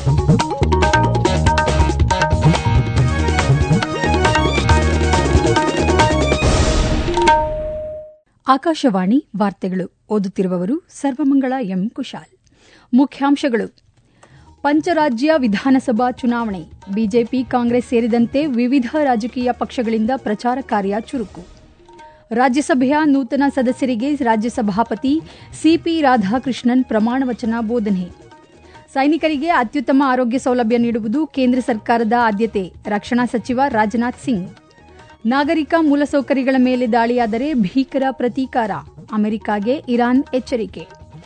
ಆಕಾಶವಾಣಿ ವಾರ್ತೆಗಳು ಓದುತ್ತಿರುವವರು ಸರ್ವಮಂಗಳ ಎಂ ಕುಶಾಲ್ ಮುಖ್ಯಾಂಶಗಳು ಪಂಚರಾಜ್ಯ ವಿಧಾನಸಭಾ ಚುನಾವಣೆ ಬಿಜೆಪಿ ಕಾಂಗ್ರೆಸ್ ಸೇರಿದಂತೆ ವಿವಿಧ ರಾಜಕೀಯ ಪಕ್ಷಗಳಿಂದ ಪ್ರಚಾರ ಕಾರ್ಯ ಚುರುಕು ರಾಜ್ಯಸಭೆಯ ನೂತನ ಸದಸ್ಯರಿಗೆ ರಾಜ್ಯಸಭಾಪತಿ ಸಿಪಿ ರಾಧಾಕೃಷ್ಣನ್ ಪ್ರಮಾಣ ವಚನ ಬೋಧನೆ ಸೈನಿಕರಿಗೆ ಅತ್ಯುತ್ತಮ ಆರೋಗ್ಯ ಸೌಲಭ್ಯ ನೀಡುವುದು ಕೇಂದ್ರ ಸರ್ಕಾರದ ಆದ್ಯತೆ ರಕ್ಷಣಾ ಸಚಿವ ರಾಜನಾಥ್ ಸಿಂಗ್ ನಾಗರಿಕ ಮೂಲಸೌಕರ್ಯಗಳ ಮೇಲೆ ದಾಳಿಯಾದರೆ ಭೀಕರ ಪ್ರತೀಕಾರ ಅಮೆರಿಕಾಗೆ ಇರಾನ್ ಎಚ್ಚರಿಕೆ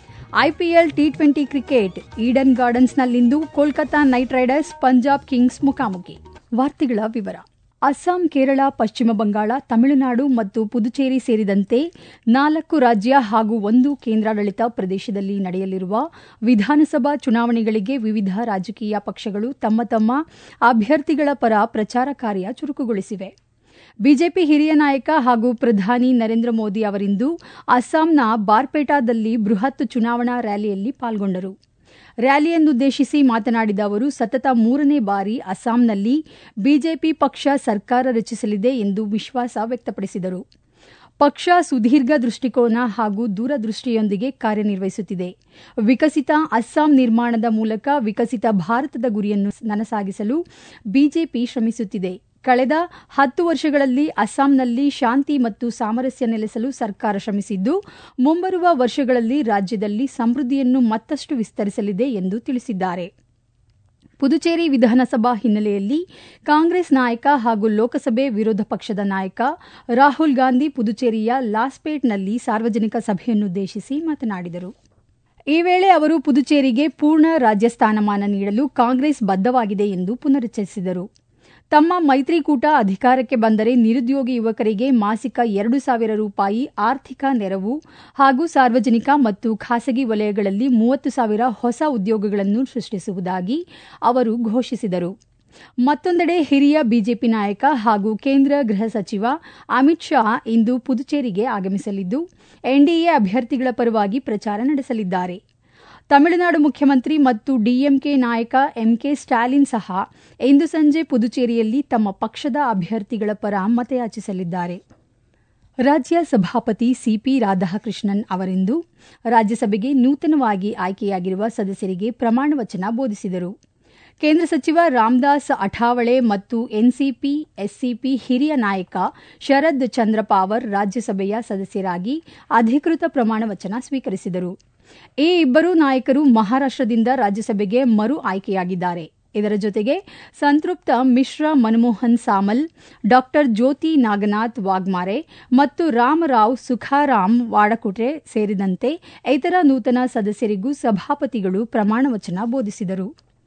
IPL T twenty cricket Eden ಗಾರ್ಡನ್ಸ್ನಲ್ಲಿಂದು Kolkata Knight Riders Punjab Kings ಮುಖಾಮುಖಿ ವಾರ್ತೆಗಳ ವಿವರ ಅಸ್ಸಾಂ ಕೇರಳ ಪಶ್ಚಿಮ ಬಂಗಾಳ ತಮಿಳುನಾಡು ಮತ್ತು ಪುದುಚೇರಿ ಸೇರಿದಂತೆ ನಾಲ್ಕು ರಾಜ್ಯ ಹಾಗೂ ಒಂದು ಕೇಂದ್ರಾಡಳಿತ ಪ್ರದೇಶದಲ್ಲಿ ನಡೆಯಲಿರುವ ವಿಧಾನಸಭಾ ಚುನಾವಣೆಗಳಿಗೆ ವಿವಿಧ ರಾಜಕೀಯ ಪಕ್ಷಗಳು ತಮ್ಮ ತಮ್ಮ ಅಭ್ಯರ್ಥಿಗಳ ಪರ ಪ್ರಚಾರ ಕಾರ್ಯ ಚುರುಕುಗೊಳಿಸಿವೆ ಬಿಜೆಪಿ ಹಿರಿಯ ನಾಯಕ ಹಾಗೂ ಪ್ರಧಾನಿ ನರೇಂದ್ರ ಮೋದಿ ಅವರಿಂದು ಅಸ್ಸಾಂನ ಬಾರ್ಪೇಟಾದಲ್ಲಿ ಬೃಹತ್ ಚುನಾವಣಾ ರ್ಯಾಲಿಯಲ್ಲಿ ಪಾಲ್ಗೊಂಡರು ರ್ಯಾಲಿಯನ್ನುದ್ದೇಶಿಸಿ ಮಾತನಾಡಿದ ಅವರು ಸತತ ಮೂರನೇ ಬಾರಿ ಅಸ್ಸಾಂನಲ್ಲಿ ಬಿಜೆಪಿ ಪಕ್ಷ ಸರ್ಕಾರ ರಚಿಸಲಿದೆ ಎಂದು ವಿಶ್ವಾಸ ವ್ಯಕ್ತಪಡಿಸಿದರು ಪಕ್ಷ ಸುದೀರ್ಘ ದೃಷ್ಟಿಕೋನ ಹಾಗೂ ದೂರದೃಷ್ಟಿಯೊಂದಿಗೆ ಕಾರ್ಯನಿರ್ವಹಿಸುತ್ತಿದೆ ವಿಕಸಿತ ಅಸ್ಸಾಂ ನಿರ್ಮಾಣದ ಮೂಲಕ ವಿಕಸಿತ ಭಾರತದ ಗುರಿಯನ್ನು ನನಸಾಗಿಸಲು ಬಿಜೆಪಿ ಶ್ರಮಿಸುತ್ತಿದೆ ಕಳೆದ ಹತ್ತು ವರ್ಷಗಳಲ್ಲಿ ಅಸ್ಸಾಂನಲ್ಲಿ ಶಾಂತಿ ಮತ್ತು ಸಾಮರಸ್ಯ ನೆಲೆಸಲು ಸರ್ಕಾರ ಶ್ರಮಿಸಿದ್ದು ಮುಂಬರುವ ವರ್ಷಗಳಲ್ಲಿ ರಾಜ್ಯದಲ್ಲಿ ಸಮೃದ್ಧಿಯನ್ನು ಮತ್ತಷ್ಟು ವಿಸ್ತರಿಸಲಿದೆ ಎಂದು ತಿಳಿಸಿದ್ದಾರೆ ಪುದುಚೇರಿ ವಿಧಾನಸಭಾ ಹಿನ್ನೆಲೆಯಲ್ಲಿ ಕಾಂಗ್ರೆಸ್ ನಾಯಕ ಹಾಗೂ ಲೋಕಸಭೆ ವಿರೋಧ ಪಕ್ಷದ ನಾಯಕ ರಾಹುಲ್ ಗಾಂಧಿ ಪುದುಚೇರಿಯ ಲಾಸ್ಪೇಟ್ನಲ್ಲಿ ಸಾರ್ವಜನಿಕ ಸಭೆಯನ್ನುದ್ದೇಶಿಸಿ ಮಾತನಾಡಿದರು ಈ ವೇಳೆ ಅವರು ಪುದುಚೇರಿಗೆ ಪೂರ್ಣ ರಾಜ್ಯ ಸ್ಥಾನಮಾನ ನೀಡಲು ಕಾಂಗ್ರೆಸ್ ಬದ್ದವಾಗಿದೆ ಎಂದು ಪುನರುಚ್ಚರಿಸಿದರು ತಮ್ಮ ಮೈತ್ರಿಕೂಟ ಅಧಿಕಾರಕ್ಕೆ ಬಂದರೆ ನಿರುದ್ಯೋಗಿ ಯುವಕರಿಗೆ ಮಾಸಿಕ ಎರಡು ಸಾವಿರ ರೂಪಾಯಿ ಆರ್ಥಿಕ ನೆರವು ಹಾಗೂ ಸಾರ್ವಜನಿಕ ಮತ್ತು ಖಾಸಗಿ ವಲಯಗಳಲ್ಲಿ ಮೂವತ್ತು ಸಾವಿರ ಹೊಸ ಉದ್ಯೋಗಗಳನ್ನು ಸೃಷ್ಟಿಸುವುದಾಗಿ ಅವರು ಘೋಷಿಸಿದರು ಮತ್ತೊಂದೆಡೆ ಹಿರಿಯ ಬಿಜೆಪಿ ನಾಯಕ ಹಾಗೂ ಕೇಂದ್ರ ಗೃಹ ಸಚಿವ ಅಮಿತ್ ಶಾ ಇಂದು ಪುದುಚೇರಿಗೆ ಆಗಮಿಸಲಿದ್ದು ಎನ್ಡಿಎ ಅಭ್ಯರ್ಥಿಗಳ ಪರವಾಗಿ ಪ್ರಚಾರ ನಡೆಸಲಿದ್ದಾರೆ ತಮಿಳುನಾಡು ಮುಖ್ಯಮಂತ್ರಿ ಮತ್ತು ಡಿಎಂಕೆ ನಾಯಕ ಎಂಕೆ ಸ್ಟಾಲಿನ್ ಸಹ ಇಂದು ಸಂಜೆ ಪುದುಚೇರಿಯಲ್ಲಿ ತಮ್ಮ ಪಕ್ಷದ ಅಭ್ಯರ್ಥಿಗಳ ಪರ ಮತಯಾಚಿಸಲಿದ್ದಾರೆ ರಾಜ್ಯ ಸಭಾಪತಿ ಸಿಪಿ ರಾಧಾಕೃಷ್ಣನ್ ಅವರಿಂದು ರಾಜ್ಯಸಭೆಗೆ ನೂತನವಾಗಿ ಆಯ್ಕೆಯಾಗಿರುವ ಸದಸ್ಯರಿಗೆ ಪ್ರಮಾಣ ವಚನ ಬೋಧಿಸಿದರು ಕೇಂದ್ರ ಸಚಿವ ರಾಮದಾಸ್ ಅಠಾವಳೆ ಮತ್ತು ಎನ್ಸಿಪಿ ಎಸ್ಸಿಪಿ ಹಿರಿಯ ನಾಯಕ ಶರದ್ ಚಂದ್ರ ಪಾವರ್ ರಾಜ್ಯಸಭೆಯ ಸದಸ್ಯರಾಗಿ ಅಧಿಕೃತ ಪ್ರಮಾಣ ವಚನ ಸ್ವೀಕರಿಸಿದರು ಈ ಇಬ್ಬರು ನಾಯಕರು ಮಹಾರಾಷ್ಟದಿಂದ ರಾಜ್ಯಸಭೆಗೆ ಮರು ಆಯ್ಕೆಯಾಗಿದ್ದಾರೆ ಇದರ ಜೊತೆಗೆ ಸಂತೃಪ್ತ ಮಿಶ್ರಾ ಮನಮೋಹನ್ ಸಾಮಲ್ ಡಾ ಜ್ಯೋತಿ ನಾಗನಾಥ್ ವಾಗ್ಮಾರೆ ಮತ್ತು ರಾಮರಾವ್ ಸುಖಾರಾಮ್ ವಾಡಕುಟೆ ಸೇರಿದಂತೆ ಇತರ ನೂತನ ಸದಸ್ಯರಿಗೂ ಸಭಾಪತಿಗಳು ಪ್ರಮಾಣ ವಚನ ಬೋಧಿಸಿದರು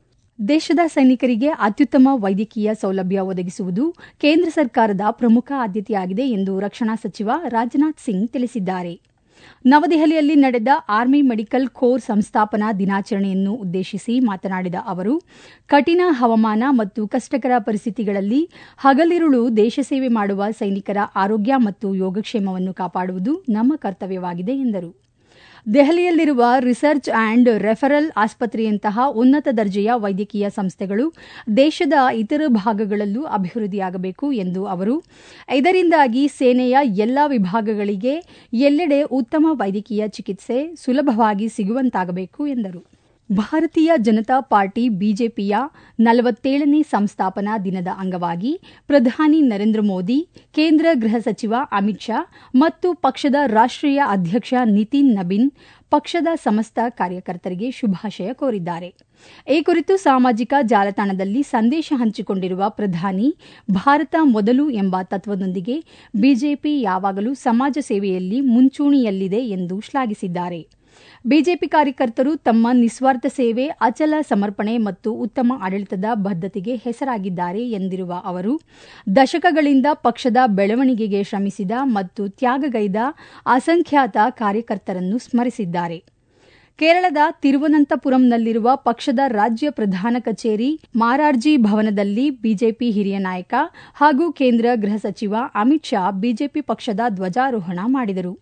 ದೇಶದ ಸೈನಿಕರಿಗೆ ಅತ್ಯುತ್ತಮ ವೈದ್ಯಕೀಯ ಸೌಲಭ್ಯ ಒದಗಿಸುವುದು ಕೇಂದ್ರ ಸರ್ಕಾರದ ಪ್ರಮುಖ ಆದ್ಯತೆಯಾಗಿದೆ ಎಂದು ರಕ್ಷಣಾ ಸಚಿವ ರಾಜನಾಥ್ ಸಿಂಗ್ ತಿಳಿಸಿದ್ದಾರೆ ನವದೆಹಲಿಯಲ್ಲಿ ನಡೆದ ಆರ್ಮಿ ಮೆಡಿಕಲ್ ಕೋರ್ ಸಂಸ್ಥಾಪನಾ ದಿನಾಚರಣೆಯನ್ನು ಉದ್ದೇಶಿಸಿ ಮಾತನಾಡಿದ ಅವರು ಕಠಿಣ ಹವಾಮಾನ ಮತ್ತು ಕಷ್ಟಕರ ಪರಿಸ್ಥಿತಿಗಳಲ್ಲಿ ಹಗಲಿರುಳು ದೇಶ ಸೇವೆ ಮಾಡುವ ಸೈನಿಕರ ಆರೋಗ್ಯ ಮತ್ತು ಯೋಗಕ್ಷೇಮವನ್ನು ಕಾಪಾಡುವುದು ನಮ್ಮ ಕರ್ತವ್ಯವಾಗಿದೆ ಎಂದರು ದೆಹಲಿಯಲ್ಲಿರುವ ರಿಸರ್ಚ್ ಆಂಡ್ ರೆಫರಲ್ ಆಸ್ಪತ್ರೆಯಂತಹ ಉನ್ನತ ದರ್ಜೆಯ ವೈದ್ಯಕೀಯ ಸಂಸ್ಥೆಗಳು ದೇಶದ ಇತರ ಭಾಗಗಳಲ್ಲೂ ಅಭಿವೃದ್ಧಿಯಾಗಬೇಕು ಎಂದು ಅವರು ಇದರಿಂದಾಗಿ ಸೇನೆಯ ಎಲ್ಲಾ ವಿಭಾಗಗಳಿಗೆ ಎಲ್ಲೆಡೆ ಉತ್ತಮ ವೈದ್ಯಕೀಯ ಚಿಕಿತ್ಸೆ ಸುಲಭವಾಗಿ ಸಿಗುವಂತಾಗಬೇಕು ಎಂದರು ಭಾರತೀಯ ಜನತಾ ಪಾರ್ಟಿ ಬಿಜೆಪಿಯ ನಲವತ್ತೇಳನೇ ಸಂಸ್ಥಾಪನಾ ದಿನದ ಅಂಗವಾಗಿ ಪ್ರಧಾನಿ ನರೇಂದ್ರ ಮೋದಿ ಕೇಂದ್ರ ಗೃಹ ಸಚಿವ ಅಮಿತ್ ಶಾ ಮತ್ತು ಪಕ್ಷದ ರಾಷ್ಟೀಯ ಅಧ್ಯಕ್ಷ ನಿತಿನ್ ನಬಿನ್ ಪಕ್ಷದ ಸಮಸ್ತ ಕಾರ್ಯಕರ್ತರಿಗೆ ಶುಭಾಶಯ ಕೋರಿದ್ದಾರೆ ಈ ಕುರಿತು ಸಾಮಾಜಿಕ ಜಾಲತಾಣದಲ್ಲಿ ಸಂದೇಶ ಹಂಚಿಕೊಂಡಿರುವ ಪ್ರಧಾನಿ ಭಾರತ ಮೊದಲು ಎಂಬ ತತ್ವದೊಂದಿಗೆ ಬಿಜೆಪಿ ಯಾವಾಗಲೂ ಸಮಾಜ ಸೇವೆಯಲ್ಲಿ ಮುಂಚೂಣಿಯಲ್ಲಿದೆ ಎಂದು ಶ್ಲಾಘಿಸಿದ್ದಾರೆ ಬಿಜೆಪಿ ಕಾರ್ಯಕರ್ತರು ತಮ್ಮ ನಿಸ್ವಾರ್ಥ ಸೇವೆ ಅಚಲ ಸಮರ್ಪಣೆ ಮತ್ತು ಉತ್ತಮ ಆಡಳಿತದ ಬದ್ಧತೆಗೆ ಹೆಸರಾಗಿದ್ದಾರೆ ಎಂದಿರುವ ಅವರು ದಶಕಗಳಿಂದ ಪಕ್ಷದ ಬೆಳವಣಿಗೆಗೆ ಶ್ರಮಿಸಿದ ಮತ್ತು ತ್ಯಾಗಗೈದ ಅಸಂಖ್ಯಾತ ಕಾರ್ಯಕರ್ತರನ್ನು ಸ್ಮರಿಸಿದ್ದಾರೆ ಕೇರಳದ ತಿರುವನಂತಪುರಂನಲ್ಲಿರುವ ಪಕ್ಷದ ರಾಜ್ಯ ಪ್ರಧಾನ ಕಚೇರಿ ಮಾರಾರ್ಜಿ ಭವನದಲ್ಲಿ ಬಿಜೆಪಿ ಹಿರಿಯ ನಾಯಕ ಹಾಗೂ ಕೇಂದ್ರ ಗೃಹ ಸಚಿವ ಅಮಿತ್ ಶಾ ಬಿಜೆಪಿ ಪಕ್ಷದ ಧ್ವಜಾರೋಹಣ ಮಾಡಿದರು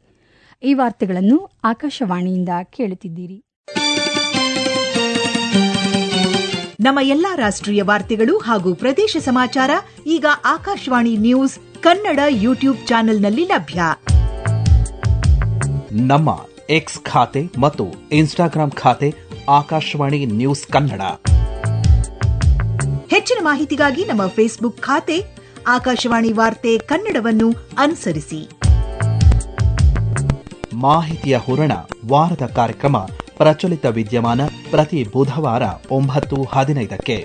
ಈ ವಾರ್ತೆಗಳನ್ನು ಆಕಾಶವಾಣಿಯಿಂದ ಕೇಳುತ್ತಿದ್ದೀರಿ ನಮ್ಮ ಎಲ್ಲಾ ರಾಷ್ಟ್ರೀಯ ವಾರ್ತೆಗಳು ಹಾಗೂ ಪ್ರದೇಶ ಸಮಾಚಾರ ಈಗ ಆಕಾಶವಾಣಿ ನ್ಯೂಸ್ ಕನ್ನಡ ಯೂಟ್ಯೂಬ್ ಚಾನೆಲ್ನಲ್ಲಿ ಲಭ್ಯ ನಮ್ಮ ಎಕ್ಸ್ ಖಾತೆ ಮತ್ತು ಇನ್ಸ್ಟಾಗ್ರಾಂ ಖಾತೆ ಆಕಾಶವಾಣಿ ನ್ಯೂಸ್ ಕನ್ನಡ ಹೆಚ್ಚಿನ ಮಾಹಿತಿಗಾಗಿ ನಮ್ಮ ಫೇಸ್ಬುಕ್ ಖಾತೆ ಆಕಾಶವಾಣಿ ವಾರ್ತೆ ಕನ್ನಡವನ್ನು ಅನುಸರಿಸಿ ಮಾಹಿತಿಯ ಹೂರಣ ವಾರದ ಕಾರ್ಯಕ್ರಮ ಪ್ರಚಲಿತ ವಿದ್ಯಮಾನ ಪ್ರತಿ ಬುಧವಾರ ಒಂಬತ್ತು ಹದಿನೈದಕ್ಕೆ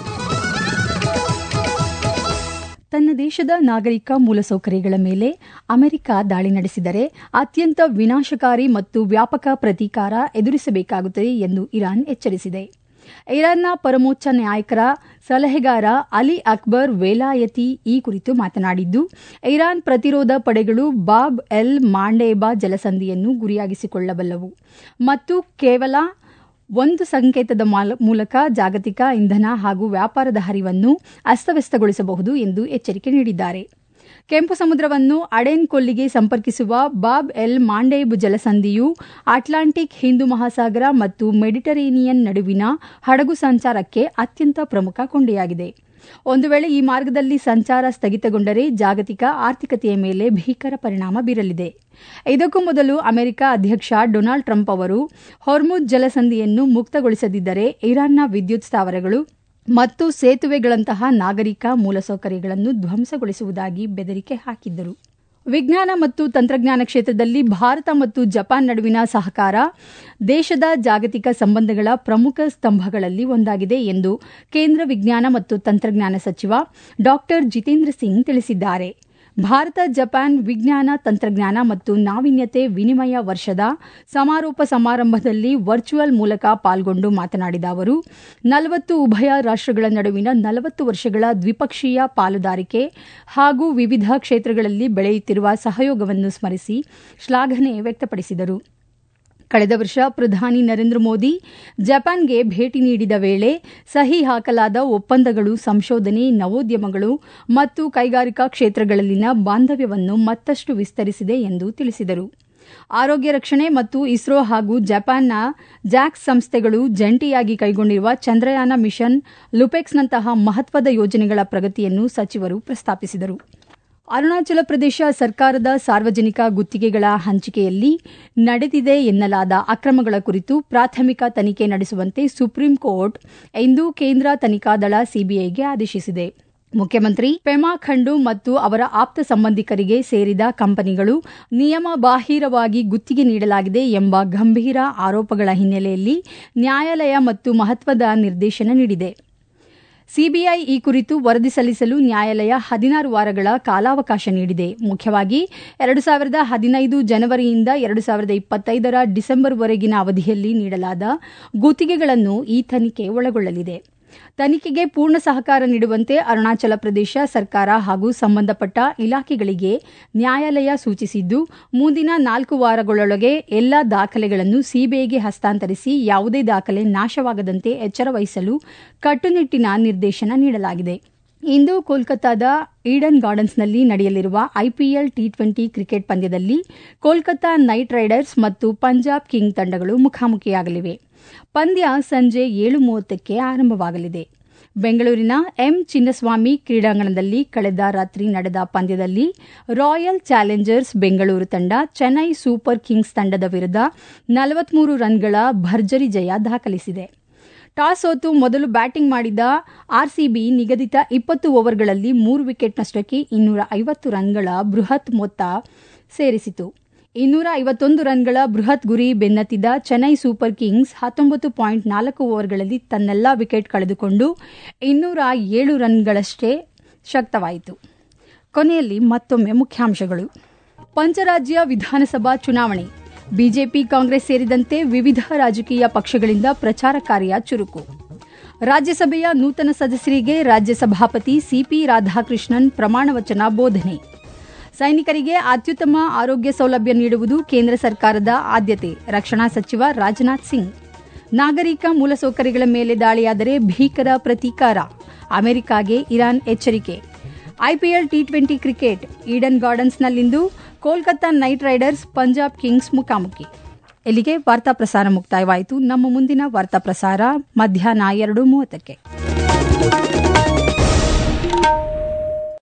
ತನ್ನ ದೇಶದ ನಾಗರಿಕ ಮೂಲಸೌಕರ್ಯಗಳ ಮೇಲೆ ಅಮೆರಿಕ ದಾಳಿ ನಡೆಸಿದರೆ ಅತ್ಯಂತ ವಿನಾಶಕಾರಿ ಮತ್ತು ವ್ಯಾಪಕ ಪ್ರತೀಕಾರ ಎದುರಿಸಬೇಕಾಗುತ್ತದೆ ಎಂದು ಇರಾನ್ ಎಚ್ಚರಿಸಿದೆ ಇರಾನ್ನ ಪರಮೋಚ್ಚ ನ್ಯಾಯಕರ ಸಲಹೆಗಾರ ಅಲಿ ಅಕ್ಬರ್ ವೇಲಾಯತಿ ಈ ಕುರಿತು ಮಾತನಾಡಿದ್ದು ಇರಾನ್ ಪ್ರತಿರೋಧ ಪಡೆಗಳು ಬಾಬ್ ಎಲ್ ಮಾಂಡೇಬಾ ಜಲಸಂಧಿಯನ್ನು ಗುರಿಯಾಗಿಸಿಕೊಳ್ಳಬಲ್ಲವು ಮತ್ತು ಕೇವಲ ಒಂದು ಸಂಕೇತದ ಮೂಲಕ ಜಾಗತಿಕ ಇಂಧನ ಹಾಗೂ ವ್ಯಾಪಾರದ ಹರಿವನ್ನು ಅಸ್ತವ್ಯಸ್ತಗೊಳಿಸಬಹುದು ಎಂದು ಎಚ್ಚರಿಕೆ ನೀಡಿದ್ದಾರೆ ಕೆಂಪು ಸಮುದ್ರವನ್ನು ಅಡೆನ್ ಕೊಲ್ಲಿಗೆ ಸಂಪರ್ಕಿಸುವ ಬಾಬ್ ಎಲ್ ಮಾಂಡೇಬ್ ಜಲಸಂಧಿಯು ಅಟ್ಲಾಂಟಿಕ್ ಹಿಂದೂ ಮಹಾಸಾಗರ ಮತ್ತು ಮೆಡಿಟರೇನಿಯನ್ ನಡುವಿನ ಹಡಗು ಸಂಚಾರಕ್ಕೆ ಅತ್ಯಂತ ಪ್ರಮುಖ ಕೊಂಡಿಯಾಗಿದೆ ಒಂದು ವೇಳೆ ಈ ಮಾರ್ಗದಲ್ಲಿ ಸಂಚಾರ ಸ್ಥಗಿತಗೊಂಡರೆ ಜಾಗತಿಕ ಆರ್ಥಿಕತೆಯ ಮೇಲೆ ಭೀಕರ ಪರಿಣಾಮ ಬೀರಲಿದೆ ಇದಕ್ಕೂ ಮೊದಲು ಅಮೆರಿಕ ಅಧ್ಯಕ್ಷ ಡೊನಾಲ್ಡ್ ಟ್ರಂಪ್ ಅವರು ಹೊರ್ಮುಜ್ ಜಲಸಂಧಿಯನ್ನು ಮುಕ್ತಗೊಳಿಸದಿದ್ದರೆ ಇರಾನ್ನ ವಿದ್ಯುತ್ ಸ್ಥಾವರಗಳು ಮತ್ತು ಸೇತುವೆಗಳಂತಹ ನಾಗರಿಕ ಮೂಲಸೌಕರ್ಯಗಳನ್ನು ಧ್ವಂಸಗೊಳಿಸುವುದಾಗಿ ಬೆದರಿಕೆ ಹಾಕಿದ್ದರು ವಿಜ್ಞಾನ ಮತ್ತು ತಂತ್ರಜ್ಞಾನ ಕ್ಷೇತ್ರದಲ್ಲಿ ಭಾರತ ಮತ್ತು ಜಪಾನ್ ನಡುವಿನ ಸಹಕಾರ ದೇಶದ ಜಾಗತಿಕ ಸಂಬಂಧಗಳ ಪ್ರಮುಖ ಸ್ತಂಭಗಳಲ್ಲಿ ಒಂದಾಗಿದೆ ಎಂದು ಕೇಂದ್ರ ವಿಜ್ಞಾನ ಮತ್ತು ತಂತ್ರಜ್ಞಾನ ಸಚಿವ ಡಾ ಜಿತೇಂದ್ರ ಸಿಂಗ್ ತಿಳಿಸಿದ್ದಾರೆ ಭಾರತ ಜಪಾನ್ ವಿಜ್ಞಾನ ತಂತ್ರಜ್ಞಾನ ಮತ್ತು ನಾವೀನ್ಯತೆ ವಿನಿಮಯ ವರ್ಷದ ಸಮಾರೋಪ ಸಮಾರಂಭದಲ್ಲಿ ವರ್ಚುವಲ್ ಮೂಲಕ ಪಾಲ್ಗೊಂಡು ಮಾತನಾಡಿದ ಅವರು ನಲವತ್ತು ಉಭಯ ರಾಷ್ಟಗಳ ನಡುವಿನ ನಲವತ್ತು ವರ್ಷಗಳ ದ್ವಿಪಕ್ಷೀಯ ಪಾಲುದಾರಿಕೆ ಹಾಗೂ ವಿವಿಧ ಕ್ಷೇತ್ರಗಳಲ್ಲಿ ಬೆಳೆಯುತ್ತಿರುವ ಸಹಯೋಗವನ್ನು ಸ್ಮರಿಸಿ ಶ್ಲಾಘನೆ ವ್ಯಕ್ತಪಡಿಸಿದರು ಕಳೆದ ವರ್ಷ ಪ್ರಧಾನಿ ನರೇಂದ್ರ ಮೋದಿ ಜಪಾನ್ಗೆ ಭೇಟಿ ನೀಡಿದ ವೇಳೆ ಸಹಿ ಹಾಕಲಾದ ಒಪ್ಪಂದಗಳು ಸಂಶೋಧನೆ ನವೋದ್ಯಮಗಳು ಮತ್ತು ಕೈಗಾರಿಕಾ ಕ್ಷೇತ್ರಗಳಲ್ಲಿನ ಬಾಂಧವ್ಯವನ್ನು ಮತ್ತಷ್ಟು ವಿಸ್ತರಿಸಿದೆ ಎಂದು ತಿಳಿಸಿದರು ಆರೋಗ್ಯ ರಕ್ಷಣೆ ಮತ್ತು ಇಸ್ರೋ ಹಾಗೂ ಜಪಾನ್ನ ಜಾಕ್ಸ್ ಸಂಸ್ಥೆಗಳು ಜಂಟಿಯಾಗಿ ಕೈಗೊಂಡಿರುವ ಚಂದ್ರಯಾನ ಮಿಷನ್ ಲುಪೆಕ್ಸ್ನಂತಹ ಮಹತ್ವದ ಯೋಜನೆಗಳ ಪ್ರಗತಿಯನ್ನು ಸಚಿವರು ಪ್ರಸ್ತಾಪಿಸಿದರು ಅರುಣಾಚಲ ಪ್ರದೇಶ ಸರ್ಕಾರದ ಸಾರ್ವಜನಿಕ ಗುತ್ತಿಗೆಗಳ ಹಂಚಿಕೆಯಲ್ಲಿ ನಡೆದಿದೆ ಎನ್ನಲಾದ ಅಕ್ರಮಗಳ ಕುರಿತು ಪ್ರಾಥಮಿಕ ತನಿಖೆ ನಡೆಸುವಂತೆ ಸುಪ್ರೀಂ ಕೋರ್ಟ್ ಇಂದು ಕೇಂದ್ರ ತನಿಖಾ ದಳ ಸಿಬಿಐಗೆ ಆದೇಶಿಸಿದೆ ಮುಖ್ಯಮಂತ್ರಿ ಪೆಮಾ ಖಂಡು ಮತ್ತು ಅವರ ಆಪ್ತ ಸಂಬಂಧಿಕರಿಗೆ ಸೇರಿದ ಕಂಪನಿಗಳು ನಿಯಮ ಬಾಹಿರವಾಗಿ ಗುತ್ತಿಗೆ ನೀಡಲಾಗಿದೆ ಎಂಬ ಗಂಭೀರ ಆರೋಪಗಳ ಹಿನ್ನೆಲೆಯಲ್ಲಿ ನ್ಯಾಯಾಲಯ ಮತ್ತು ಮಹತ್ವದ ನಿರ್ದೇಶನ ನೀಡಿದೆ ಸಿಬಿಐ ಈ ಕುರಿತು ವರದಿ ಸಲ್ಲಿಸಲು ನ್ಯಾಯಾಲಯ ಹದಿನಾರು ವಾರಗಳ ಕಾಲಾವಕಾಶ ನೀಡಿದೆ ಮುಖ್ಯವಾಗಿ ಎರಡು ಸಾವಿರದ ಹದಿನೈದು ಜನವರಿಯಿಂದ ಎರಡು ಸಾವಿರದ ಇಪ್ಪತ್ತೈದರ ಡಿಸೆಂಬರ್ವರೆಗಿನ ಅವಧಿಯಲ್ಲಿ ನೀಡಲಾದ ಗುತ್ತಿಗೆಗಳನ್ನು ಈ ತನಿಖೆ ಒಳಗೊಳ್ಳಲಿದೆ ತನಿಖೆಗೆ ಪೂರ್ಣ ಸಹಕಾರ ನೀಡುವಂತೆ ಅರುಣಾಚಲ ಪ್ರದೇಶ ಸರ್ಕಾರ ಹಾಗೂ ಸಂಬಂಧಪಟ್ಟ ಇಲಾಖೆಗಳಿಗೆ ನ್ಯಾಯಾಲಯ ಸೂಚಿಸಿದ್ದು ಮುಂದಿನ ನಾಲ್ಕು ವಾರಗಳೊಳಗೆ ಎಲ್ಲಾ ದಾಖಲೆಗಳನ್ನು ಸಿಬಿಐಗೆ ಹಸ್ತಾಂತರಿಸಿ ಯಾವುದೇ ದಾಖಲೆ ನಾಶವಾಗದಂತೆ ಎಚ್ಚರ ವಹಿಸಲು ಕಟ್ಟುನಿಟ್ಟಿನ ನಿರ್ದೇಶನ ನೀಡಲಾಗಿದೆ ಇಂದು ಕೋಲ್ಕತ್ತಾದ ಈಡನ್ ಗಾರ್ಡನ್ಸ್ನಲ್ಲಿ ನಡೆಯಲಿರುವ ಐಪಿಎಲ್ ಟಿ ಟ್ವೆಂಟಿ ಕ್ರಿಕೆಟ್ ಪಂದ್ಯದಲ್ಲಿ ಕೋಲ್ಕತ್ತಾ ನೈಟ್ ರೈಡರ್ಸ್ ಮತ್ತು ಪಂಜಾಬ್ ಕಿಂಗ್ ತಂಡಗಳು ಮುಖಾಮುಖಿಯಾಗಲಿವೆ ಪಂದ್ಯ ಸಂಜೆ ಏಳು ಮೂವತ್ತಕ್ಕೆ ಆರಂಭವಾಗಲಿದೆ ಬೆಂಗಳೂರಿನ ಎಂ ಚಿನ್ನಸ್ವಾಮಿ ಕ್ರೀಡಾಂಗಣದಲ್ಲಿ ಕಳೆದ ರಾತ್ರಿ ನಡೆದ ಪಂದ್ಯದಲ್ಲಿ ರಾಯಲ್ ಚಾಲೆಂಜರ್ಸ್ ಬೆಂಗಳೂರು ತಂಡ ಚೆನ್ನೈ ಸೂಪರ್ ಕಿಂಗ್ಸ್ ತಂಡದ ವಿರುದ್ಧ ನಲವತ್ಮೂರು ರನ್ಗಳ ಭರ್ಜರಿ ಜಯ ದಾಖಲಿಸಿದೆ ಟಾಸ್ ಸೋತು ಮೊದಲು ಬ್ಯಾಟಿಂಗ್ ಮಾಡಿದ ಆರ್ಸಿಬಿ ನಿಗದಿತ ಇಪ್ಪತ್ತು ಓವರ್ಗಳಲ್ಲಿ ಮೂರು ವಿಕೆಟ್ ನಷ್ಟಕ್ಕೆ ಇನ್ನೂರ ಐವತ್ತು ರನ್ಗಳ ಬೃಹತ್ ಮೊತ್ತ ಸೇರಿಸಿತು ಇನ್ನೂರ ಐವತ್ತೊಂದು ರನ್ಗಳ ಬೃಹತ್ ಗುರಿ ಬೆನ್ನತ್ತಿದ ಚೆನ್ನೈ ಸೂಪರ್ ಕಿಂಗ್ಸ್ ಹತ್ತೊಂಬತ್ತು ಪಾಯಿಂಟ್ ನಾಲ್ಕು ಓವರ್ಗಳಲ್ಲಿ ತನ್ನೆಲ್ಲಾ ವಿಕೆಟ್ ಕಳೆದುಕೊಂಡು ಇನ್ನೂರ ಏಳು ರನ್ಗಳಷ್ಟೇ ಶಕ್ತವಾಯಿತು ಕೊನೆಯಲ್ಲಿ ಮತ್ತೊಮ್ಮೆ ಮುಖ್ಯಾಂಶಗಳು ಪಂಚರಾಜ್ಯ ವಿಧಾನಸಭಾ ಚುನಾವಣೆ ಬಿಜೆಪಿ ಕಾಂಗ್ರೆಸ್ ಸೇರಿದಂತೆ ವಿವಿಧ ರಾಜಕೀಯ ಪಕ್ಷಗಳಿಂದ ಪ್ರಚಾರ ಕಾರ್ಯ ಚುರುಕು ರಾಜ್ಯಸಭೆಯ ನೂತನ ಸದಸ್ಯರಿಗೆ ರಾಜ್ಯ ಸಭಾಪತಿ ಸಿಪಿ ರಾಧಾಕೃಷ್ಣನ್ ಪ್ರಮಾಣವಚನ ಬೋಧನೆ ಸೈನಿಕರಿಗೆ ಅತ್ಯುತ್ತಮ ಆರೋಗ್ಯ ಸೌಲಭ್ಯ ನೀಡುವುದು ಕೇಂದ್ರ ಸರ್ಕಾರದ ಆದ್ಯತೆ ರಕ್ಷಣಾ ಸಚಿವ ರಾಜನಾಥ್ ಸಿಂಗ್ ನಾಗರಿಕ ಮೂಲಸೌಕರ್ಯಗಳ ಮೇಲೆ ದಾಳಿಯಾದರೆ ಭೀಕರ ಪ್ರತೀಕಾರ ಅಮೆರಿಕಾಗೆ ಇರಾನ್ ಎಚ್ಚರಿಕೆ IPL T twenty cricket Eden ಗಾರ್ಡನ್ಸ್ನಲ್ಲಿಂದು Kolkata Knight Riders Punjab Kings ಮುಖಾಮುಖಿ ಇಲ್ಲಿಗೆ ವಾರ್ತಾ ಪ್ರಸಾರ ಮುಕ್ತಾಯವಾಯಿತು ನಮ್ಮ ಮುಂದಿನ ವಾರ್ತಾ ಪ್ರಸಾರ ಮಧ್ಯಾಹ್ನ ಎರಡು ಮೂವತ್ತಕ್ಕೆ